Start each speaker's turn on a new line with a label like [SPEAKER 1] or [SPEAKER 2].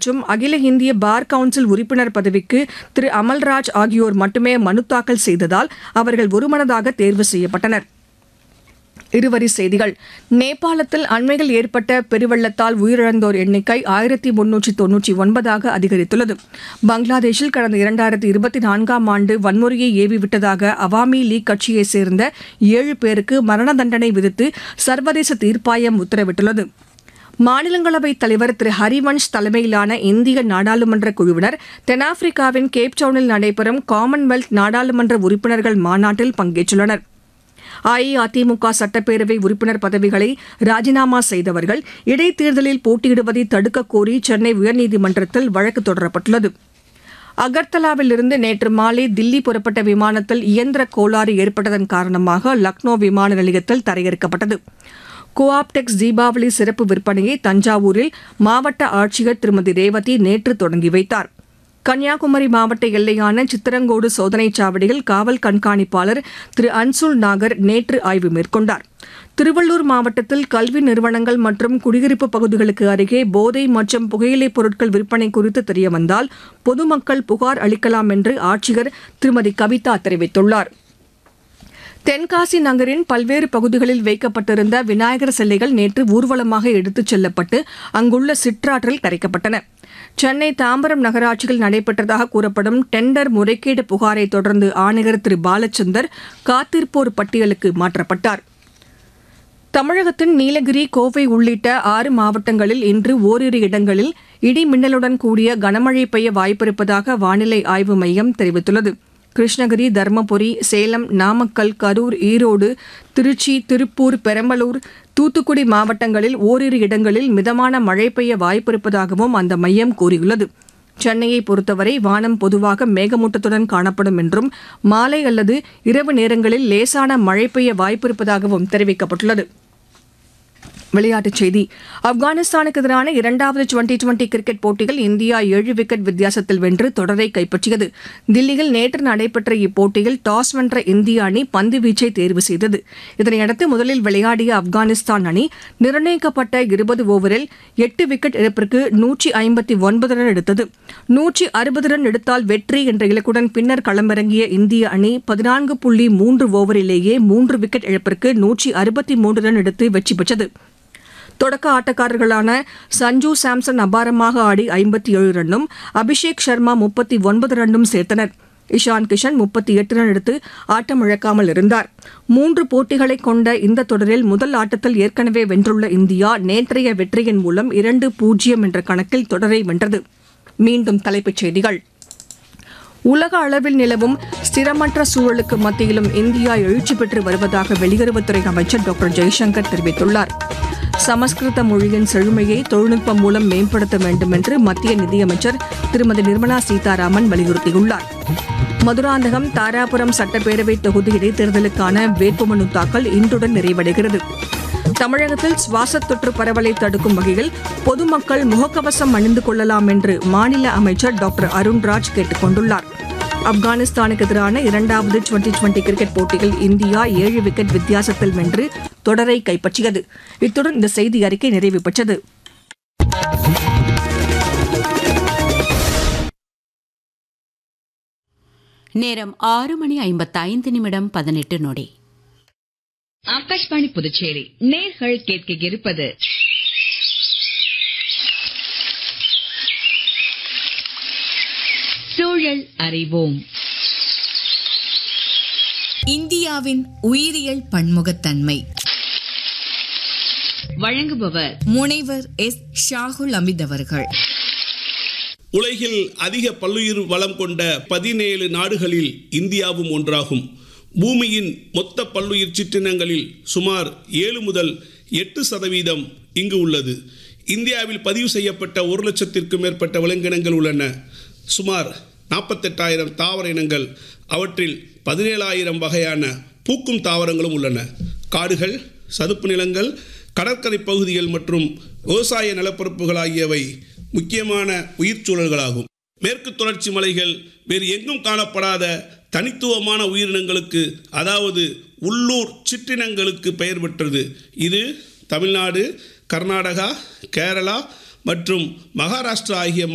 [SPEAKER 1] மற்றும் அகில இந்திய பார் கவுன்சில் உறுப்பினர் பதவிக்கு திரு அமல்ராஜ் ஆகியோர் மட்டுமே மனு தாக்கல் செய்ததால் அவர்கள் ஒருமனதாக தேர்வு செய்யப்பட்டனர் இருவரி செய்திகள் நேபாளத்தில் அண்மையில் ஏற்பட்ட பெருவெள்ளத்தால் உயிரிழந்தோர் எண்ணிக்கை ஆயிரத்தி முன்னூற்றி தொன்னூற்றி ஒன்பதாக அதிகரித்துள்ளது பங்களாதேஷில் கடந்த இரண்டாயிரத்தி இருபத்தி நான்காம் ஆண்டு வன்முறையை ஏவிவிட்டதாக அவாமி லீக் கட்சியைச் சேர்ந்த ஏழு பேருக்கு மரண தண்டனை விதித்து சர்வதேச தீர்ப்பாயம் உத்தரவிட்டுள்ளது மாநிலங்களவை தலைவர் திரு ஹரிவன்ஷ் தலைமையிலான இந்திய நாடாளுமன்ற குழுவினர் தென்னாப்பிரிக்காவின் கேப்டவுனில் நடைபெறும் காமன்வெல்த் நாடாளுமன்ற உறுப்பினர்கள் மாநாட்டில் பங்கேற்றுள்ளனர் அஇஅதிமுக சட்டப்பேரவை உறுப்பினர் பதவிகளை ராஜினாமா செய்தவர்கள் இடைத்தேர்தலில் போட்டியிடுவதை தடுக்கக் கோரி சென்னை உயர்நீதிமன்றத்தில் வழக்கு தொடரப்பட்டுள்ளது அகர்தலாவிலிருந்து நேற்று மாலை தில்லி புறப்பட்ட விமானத்தில் இயந்திர கோளாறு ஏற்பட்டதன் காரணமாக லக்னோ விமான நிலையத்தில் தரையிறக்கப்பட்டது கோஆப்டெக்ஸ் தீபாவளி சிறப்பு விற்பனையை தஞ்சாவூரில் மாவட்ட ஆட்சியர் திருமதி ரேவதி நேற்று தொடங்கி வைத்தார் கன்னியாகுமரி மாவட்ட எல்லையான சித்திரங்கோடு சோதனைச் சாவடியில் காவல் கண்காணிப்பாளர் திரு அன்சுல் நாகர் நேற்று ஆய்வு மேற்கொண்டார் திருவள்ளூர் மாவட்டத்தில் கல்வி நிறுவனங்கள் மற்றும் குடியிருப்பு பகுதிகளுக்கு அருகே போதை மற்றும் புகையிலைப் பொருட்கள் விற்பனை குறித்து தெரியவந்தால் பொதுமக்கள் புகார் அளிக்கலாம் என்று ஆட்சியர் திருமதி கவிதா தெரிவித்துள்ளார் தென்காசி நகரின் பல்வேறு பகுதிகளில் வைக்கப்பட்டிருந்த விநாயகர் சிலைகள் நேற்று ஊர்வலமாக எடுத்துச் செல்லப்பட்டு அங்குள்ள சிற்றாற்றில் கரைக்கப்பட்டன சென்னை தாம்பரம் நகராட்சியில் நடைபெற்றதாக கூறப்படும் டெண்டர் முறைகேடு புகாரை தொடர்ந்து ஆணையர் திரு பாலச்சந்தர் காத்திருப்போர் பட்டியலுக்கு மாற்றப்பட்டார் தமிழகத்தின் நீலகிரி கோவை உள்ளிட்ட ஆறு மாவட்டங்களில் இன்று ஓரிரு இடங்களில் இடி மின்னலுடன் கூடிய கனமழை பெய்ய வாய்ப்பிருப்பதாக வானிலை ஆய்வு மையம் தெரிவித்துள்ளது கிருஷ்ணகிரி தருமபுரி சேலம் நாமக்கல் கரூர் ஈரோடு திருச்சி திருப்பூர் பெரம்பலூர் தூத்துக்குடி மாவட்டங்களில் ஓரிரு இடங்களில் மிதமான மழை பெய்ய வாய்ப்பிருப்பதாகவும் அந்த மையம் கூறியுள்ளது சென்னையை பொறுத்தவரை வானம் பொதுவாக மேகமூட்டத்துடன் காணப்படும் என்றும் மாலை அல்லது இரவு நேரங்களில் லேசான மழை பெய்ய வாய்ப்பிருப்பதாகவும் தெரிவிக்கப்பட்டுள்ளது விளையாட்டுச் செய்தி ஆப்கானிஸ்தானுக்கு எதிரான இரண்டாவது டுவெண்டி டுவெண்டி கிரிக்கெட் போட்டியில் இந்தியா ஏழு விக்கெட் வித்தியாசத்தில் வென்று தொடரை கைப்பற்றியது தில்லியில் நேற்று நடைபெற்ற இப்போட்டியில் டாஸ் வென்ற இந்திய அணி பந்து வீச்சை தேர்வு செய்தது இதனையடுத்து முதலில் விளையாடிய ஆப்கானிஸ்தான் அணி நிர்ணயிக்கப்பட்ட இருபது ஓவரில் எட்டு விக்கெட் இழப்பிற்கு நூற்றி ஐம்பத்தி ஒன்பது ரன் எடுத்தது நூற்றி அறுபது ரன் எடுத்தால் வெற்றி என்ற இலக்குடன் பின்னர் களமிறங்கிய இந்திய அணி பதினான்கு புள்ளி மூன்று ஓவரிலேயே மூன்று விக்கெட் இழப்பிற்கு நூற்றி அறுபத்தி மூன்று ரன் எடுத்து வெற்றி பெற்றது தொடக்க ஆட்டக்காரர்களான சஞ்சு சாம்சன் அபாரமாக ஆடி ஐம்பத்தி ஏழு ரன்னும் அபிஷேக் சர்மா முப்பத்தி ஒன்பது ரன்னும் சேர்த்தனர் இஷான் கிஷன் முப்பத்தி எட்டு ரன் எடுத்து ஆட்டம் இழக்காமல் இருந்தார் மூன்று போட்டிகளை கொண்ட இந்த தொடரில் முதல் ஆட்டத்தில் ஏற்கனவே வென்றுள்ள இந்தியா நேற்றைய வெற்றியின் மூலம் இரண்டு பூஜ்ஜியம் என்ற கணக்கில் தொடரை வென்றது மீண்டும் தலைப்புச் செய்திகள் உலக அளவில் நிலவும் ஸ்திரமற்ற சூழலுக்கு மத்தியிலும் இந்தியா எழுச்சி பெற்று வருவதாக வெளியுறவுத்துறை அமைச்சர் டாக்டர் ஜெய்சங்கர் தெரிவித்துள்ளார் சமஸ்கிருத மொழியின் செழுமையை தொழில்நுட்பம் மூலம் மேம்படுத்த வேண்டும் என்று மத்திய நிதியமைச்சர் திருமதி நிர்மலா சீதாராமன் வலியுறுத்தியுள்ளார் மதுராந்தகம் தாராபுரம் சட்டப்பேரவை தொகுதி இடைத்தேர்தலுக்கான வேட்புமனு தாக்கல் இன்றுடன் நிறைவடைகிறது தமிழகத்தில் சுவாச தொற்று பரவலை தடுக்கும் வகையில் பொதுமக்கள் முகக்கவசம் அணிந்து கொள்ளலாம் என்று மாநில அமைச்சர் டாக்டர் அருண்ராஜ் கேட்டுக் கொண்டுள்ளார் ஆப்கானிஸ்தானுக்கு எதிரான இரண்டாவது டுவெண்டி டுவெண்டி கிரிக்கெட் போட்டியில் இந்தியா ஏழு விக்கெட் வித்தியாசத்தில் வென்று தொடரை கைப்பற்றியது இத்துடன் இந்த செய்தி அறிக்கை நிறைவு பெற்றது
[SPEAKER 2] நேரம் ஆறு மணி ஐம்பத்தைந்து நிமிடம் பதினெட்டு நொடி
[SPEAKER 3] ஆகாஷ்வாணி புதுச்சேரி நேர்கள் கேட்க இருப்பது சூழல் அறிவோம்
[SPEAKER 4] இந்தியாவின் உயிரியல் பன்முகத்தன்மை
[SPEAKER 3] வழங்குபவர்
[SPEAKER 4] முனைவர் எஸ் ஷாகுல் அமித் அவர்கள்
[SPEAKER 5] உலகில் அதிக பல்லுயிர் வளம் கொண்ட பதினேழு நாடுகளில் இந்தியாவும் ஒன்றாகும் பூமியின் மொத்த பல்லுயிர் சிற்றினங்களில் சுமார் ஏழு முதல் எட்டு சதவீதம் இங்கு உள்ளது இந்தியாவில் பதிவு செய்யப்பட்ட ஒரு லட்சத்திற்கும் மேற்பட்ட விலங்கினங்கள் உள்ளன சுமார் நாற்பத்தெட்டாயிரம் தாவர இனங்கள் அவற்றில் பதினேழாயிரம் வகையான பூக்கும் தாவரங்களும் உள்ளன காடுகள் சதுப்பு நிலங்கள் கடற்கரை பகுதிகள் மற்றும் விவசாய நிலப்பரப்புகள் ஆகியவை முக்கியமான உயிர்ச்சூழல்களாகும் மேற்கு தொடர்ச்சி மலைகள் வேறு எங்கும் காணப்படாத தனித்துவமான உயிரினங்களுக்கு அதாவது உள்ளூர் சிற்றினங்களுக்கு பெயர் பெற்றது இது தமிழ்நாடு கர்நாடகா கேரளா மற்றும் மகாராஷ்டிரா ஆகிய